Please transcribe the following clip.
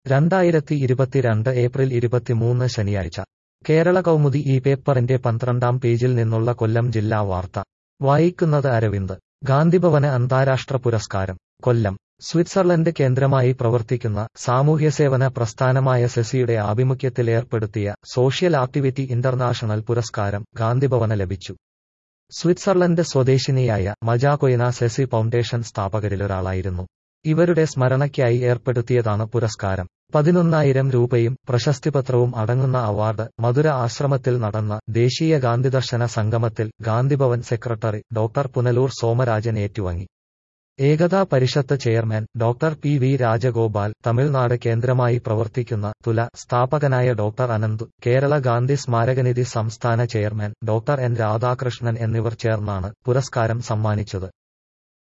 രണ്ടായിരത്തി ഇരുപത്തിരണ്ട് ഏപ്രിൽ ഇരുപത്തിമൂന്ന് ശനിയാഴ്ച കേരള കൗമുദി ഈ പേപ്പറിന്റെ പന്ത്രണ്ടാം പേജിൽ നിന്നുള്ള കൊല്ലം ജില്ലാ വാർത്ത വായിക്കുന്നത് അരവിന്ദ് ഗാന്ധിഭവന് അന്താരാഷ്ട്ര പുരസ്കാരം കൊല്ലം സ്വിറ്റ്സർലൻഡ് കേന്ദ്രമായി പ്രവർത്തിക്കുന്ന സാമൂഹ്യസേവന പ്രസ്ഥാനമായ സെസിയുടെ ആഭിമുഖ്യത്തിൽ ഏർപ്പെടുത്തിയ സോഷ്യൽ ആക്ടിവിറ്റി ഇന്റർനാഷണൽ പുരസ്കാരം ഗാന്ധിഭവന് ലഭിച്ചു സ്വിറ്റ്സർലൻഡ് സ്വദേശിനിയായ മജാകൊയ്ന സെസി ഫൗണ്ടേഷൻ സ്ഥാപകരിലൊരാളായിരുന്നു ഇവരുടെ സ്മരണയ്ക്കായി ഏർപ്പെടുത്തിയതാണ് പുരസ്കാരം പതിനൊന്നായിരം രൂപയും പ്രശസ്തിപത്രവും അടങ്ങുന്ന അവാർഡ് മധുര ആശ്രമത്തിൽ നടന്ന ദേശീയ ഗാന്ധിദർശന സംഗമത്തിൽ ഗാന്ധിഭവൻ സെക്രട്ടറി ഡോക്ടർ പുനലൂർ സോമരാജൻ ഏറ്റുവാങ്ങി Ekta Parishad chairman doctor P V Rajagopal Tamil Nadu കേന്ദ്രമായി പ്രവർത്തിക്കുന്ന തുല സ്ഥാപകനായ ഡോക്ടർ അനന്തു കേരള ഗാന്ധി സ്മാരകനിധി സംസ്ഥാന ചെയർമാൻ ഡോക്ടർ എൻ രാധാകൃഷ്ണൻ എന്നിവർ ചേർന്നാണ് പുരസ്കാരം സമ്മാനിച്ചത്